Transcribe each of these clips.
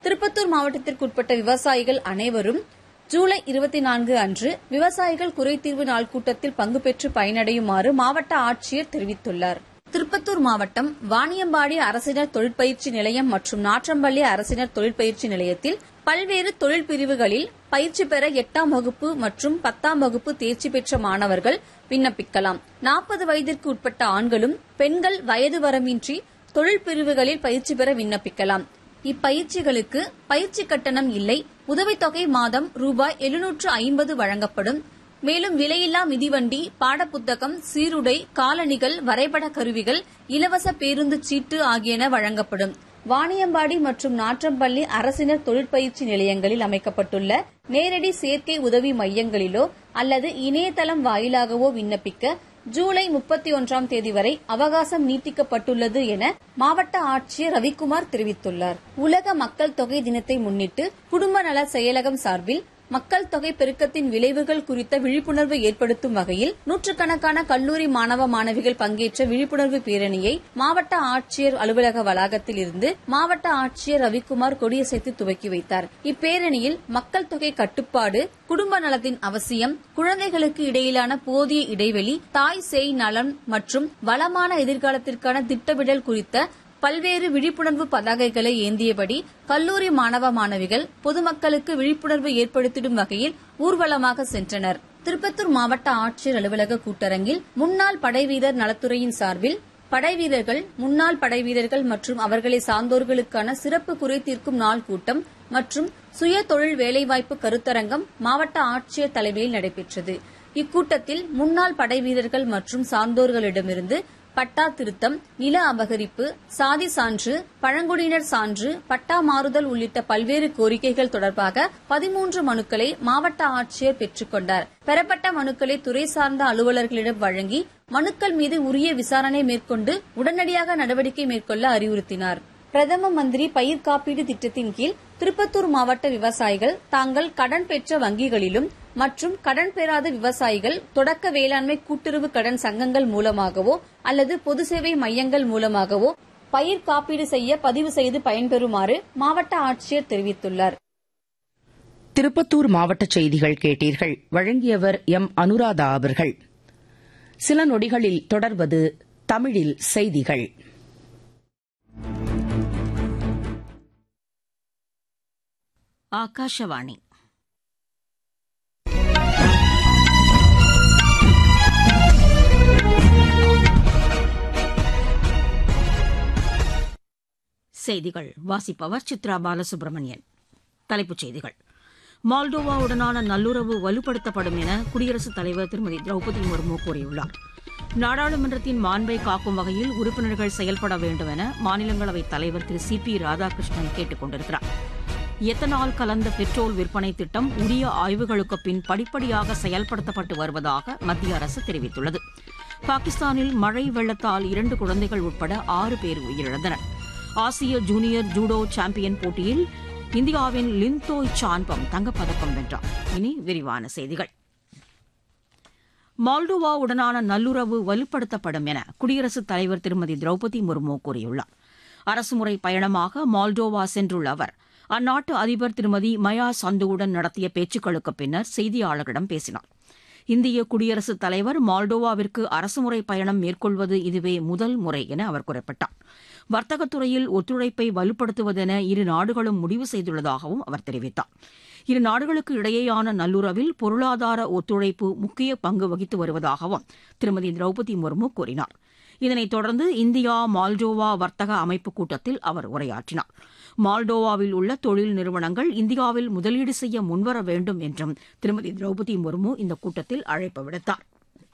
திருப்பத்தூர் மாவட்டத்திற்குட்பட்ட விவசாயிகள் அனைவரும் ஜூலை இருபத்தி நான்கு அன்று விவசாயிகள் குறைதீர்வு நாள் கூட்டத்தில் பங்கு பெற்று பயனடையுமாறு மாவட்ட ஆட்சியர் தெரிவித்துள்ளார் திருப்பத்தூர் மாவட்டம் வாணியம்பாடி அரசினர் தொழிற்பயிற்சி நிலையம் மற்றும் நாற்றம்பள்ளி அரசினர் தொழிற்பயிற்சி நிலையத்தில் பல்வேறு தொழில் பிரிவுகளில் பயிற்சி பெற எட்டாம் வகுப்பு மற்றும் பத்தாம் வகுப்பு தேர்ச்சி பெற்ற மாணவர்கள் விண்ணப்பிக்கலாம் நாற்பது வயதிற்கு உட்பட்ட ஆண்களும் பெண்கள் வயது வரம்பின்றி தொழில் பிரிவுகளில் பயிற்சி பெற விண்ணப்பிக்கலாம் இப்பயிற்சிகளுக்கு பயிற்சி கட்டணம் இல்லை உதவித்தொகை மாதம் ரூபாய் எழுநூற்று ஐம்பது வழங்கப்படும் மேலும் விலையில்லா மிதிவண்டி பாடப்புத்தகம் சீருடை காலணிகள் வரைபட கருவிகள் இலவச பேருந்து சீட்டு ஆகியன வழங்கப்படும் வாணியம்பாடி மற்றும் நாற்றம்பள்ளி அரசினர் தொழிற்பயிற்சி நிலையங்களில் அமைக்கப்பட்டுள்ள நேரடி சேர்க்கை உதவி மையங்களிலோ அல்லது இணையதளம் வாயிலாகவோ விண்ணப்பிக்க ஜூலை முப்பத்தி ஒன்றாம் தேதி வரை அவகாசம் நீட்டிக்கப்பட்டுள்ளது என மாவட்ட ஆட்சியர் ரவிக்குமார் தெரிவித்துள்ளார் உலக மக்கள் தொகை தினத்தை முன்னிட்டு குடும்ப நல செயலகம் சார்பில் மக்கள் தொகை பெருக்கத்தின் விளைவுகள் குறித்த விழிப்புணர்வு ஏற்படுத்தும் வகையில் நூற்றுக்கணக்கான கல்லூரி மாணவ மாணவிகள் பங்கேற்ற விழிப்புணர்வு பேரணியை மாவட்ட ஆட்சியர் அலுவலக வளாகத்தில் இருந்து மாவட்ட ஆட்சியர் ரவிக்குமார் கொடியசைத்து துவக்கி வைத்தார் இப்பேரணியில் மக்கள் தொகை கட்டுப்பாடு குடும்ப நலத்தின் அவசியம் குழந்தைகளுக்கு இடையிலான போதிய இடைவெளி தாய் சேய் நலன் மற்றும் வளமான எதிர்காலத்திற்கான திட்டமிடல் குறித்த பல்வேறு விழிப்புணர்வு பதாகைகளை ஏந்தியபடி கல்லூரி மாணவ மாணவிகள் பொதுமக்களுக்கு விழிப்புணர்வு ஏற்படுத்திடும் வகையில் ஊர்வலமாக சென்றனர் திருப்பத்தூர் மாவட்ட ஆட்சியர் அலுவலக கூட்டரங்கில் முன்னாள் படைவீரர் நலத்துறையின் சார்பில் படைவீரர்கள் முன்னாள் படைவீரர்கள் மற்றும் அவர்களை சார்ந்தோர்களுக்கான சிறப்பு குறை தீர்க்கும் நாள் கூட்டம் மற்றும் சுய தொழில் வேலைவாய்ப்பு கருத்தரங்கம் மாவட்ட ஆட்சியர் தலைமையில் நடைபெற்றது இக்கூட்டத்தில் முன்னாள் படைவீரர்கள் மற்றும் சார்ந்தோர்களிடமிருந்து பட்டா திருத்தம் நில அபகரிப்பு சாதி சான்று பழங்குடியினர் சான்று பட்டா மாறுதல் உள்ளிட்ட பல்வேறு கோரிக்கைகள் தொடர்பாக பதிமூன்று மனுக்களை மாவட்ட ஆட்சியர் பெற்றுக் கொண்டார் பெறப்பட்ட மனுக்களை துறை சார்ந்த அலுவலர்களிடம் வழங்கி மனுக்கள் மீது உரிய விசாரணை மேற்கொண்டு உடனடியாக நடவடிக்கை மேற்கொள்ள அறிவுறுத்தினார் பிரதம மந்திரி பயிர் காப்பீடு திட்டத்தின் கீழ் திருப்பத்தூர் மாவட்ட விவசாயிகள் தாங்கள் கடன் பெற்ற வங்கிகளிலும் மற்றும் கடன் பெறாத விவசாயிகள் தொடக்க வேளாண்மை கூட்டுறவு கடன் சங்கங்கள் மூலமாகவோ அல்லது பொது சேவை மையங்கள் மூலமாகவோ பயிர் காப்பீடு செய்ய பதிவு செய்து பயன்பெறுமாறு மாவட்ட ஆட்சியர் தெரிவித்துள்ளார் திருப்பத்தூர் மாவட்ட செய்திகள் கேட்டீர்கள் வழங்கியவர் எம் அனுராதா அவர்கள் சில நொடிகளில் தொடர்வது தமிழில் செய்திகள் ಆಕಾಶವಾಣಿ செய்திகள் வாசிப்பவர் சித்ரா பாலசுப்ரமணியன் தலைப்புச் செய்திகள் மால்டோவாவுடனான நல்லுறவு வலுப்படுத்தப்படும் என குடியரசுத் தலைவர் திருமதி திரௌபதி முர்மு கூறியுள்ளார் நாடாளுமன்றத்தின் மாண்பை காக்கும் வகையில் உறுப்பினர்கள் செயல்பட வேண்டும் என மாநிலங்களவைத் தலைவர் திரு சி பி ராதாகிருஷ்ணன் கேட்டுக் கொண்டிருக்கிறார் எத்தனால் கலந்த பெட்ரோல் விற்பனை திட்டம் உரிய ஆய்வுகளுக்கு பின் படிப்படியாக செயல்படுத்தப்பட்டு வருவதாக மத்திய அரசு தெரிவித்துள்ளது பாகிஸ்தானில் மழை வெள்ளத்தால் இரண்டு குழந்தைகள் உட்பட ஆறு பேர் உயிரிழந்தனர் ஆசிய ஜூனியர் ஜூடோ சாம்பியன் போட்டியில் இந்தியாவின் லின்தோய் சான்பம் தங்கப்பதக்கம் வென்றார் இனி விரிவான செய்திகள் மால்டோவாவுடனான நல்லுறவு வலுப்படுத்தப்படும் என குடியரசுத் தலைவர் திருமதி திரௌபதி முர்மு கூறியுள்ளார் அரசுமுறை பயணமாக மால்டோவா சென்றுள்ள அவர் அந்நாட்டு அதிபர் திருமதி மயா சந்துவுடன் நடத்திய பேச்சுக்களுக்கு பின்னர் செய்தியாளர்களிடம் பேசினார் இந்திய குடியரசுத் தலைவர் மால்டோவாவிற்கு அரசுமுறை பயணம் மேற்கொள்வது இதுவே முதல் முறை என அவர் குறிப்பிட்டார் வர்த்தகத்துறையில் ஒத்துழைப்பை வலுப்படுத்துவதென இரு நாடுகளும் முடிவு செய்துள்ளதாகவும் அவர் தெரிவித்தார் இரு நாடுகளுக்கு இடையேயான நல்லுறவில் பொருளாதார ஒத்துழைப்பு முக்கிய பங்கு வகித்து வருவதாகவும் திருமதி திரௌபதி முர்மு கூறினார் இதனைத் தொடர்ந்து இந்தியா மால்டோவா வர்த்தக அமைப்பு கூட்டத்தில் அவர் உரையாற்றினார் மால்டோவாவில் உள்ள தொழில் நிறுவனங்கள் இந்தியாவில் முதலீடு செய்ய முன்வர வேண்டும் என்றும் திருமதி திரௌபதி முர்மு இந்த கூட்டத்தில் அழைப்பு விடுத்தார்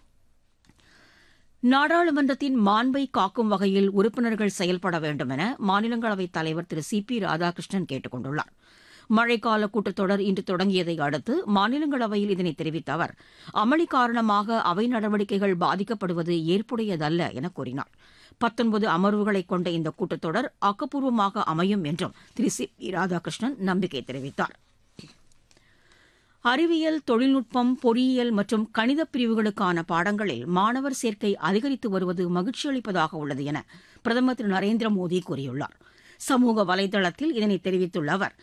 நாடாளுமன்றத்தின் மாண்பை காக்கும் வகையில் உறுப்பினர்கள் செயல்பட வேண்டும் என மாநிலங்களவைத் தலைவர் திரு சி பி ராதாகிருஷ்ணன் கேட்டுக் கொண்டுள்ளார் மழைக்கால கூட்டத்தொடர் இன்று தொடங்கியதை அடுத்து மாநிலங்களவையில் இதனை தெரிவித்த அவர் அமளி காரணமாக அவை நடவடிக்கைகள் பாதிக்கப்படுவது ஏற்புடையதல்ல என கூறினார் பத்தொன்பது அமர்வுகளை கொண்ட இந்த கூட்டத்தொடர் ஆக்கப்பூர்வமாக அமையும் என்றும் திரு சி பி ராதாகிருஷ்ணன் நம்பிக்கை தெரிவித்தார் அறிவியல் தொழில்நுட்பம் பொறியியல் மற்றும் கணித பிரிவுகளுக்கான பாடங்களில் மாணவர் சேர்க்கை அதிகரித்து வருவது மகிழ்ச்சியளிப்பதாக உள்ளது என பிரதமர் திரு நரேந்திர மோடி கூறியுள்ளார் சமூக வலைதளத்தில் இதனை தெரிவித்துள்ள அவர்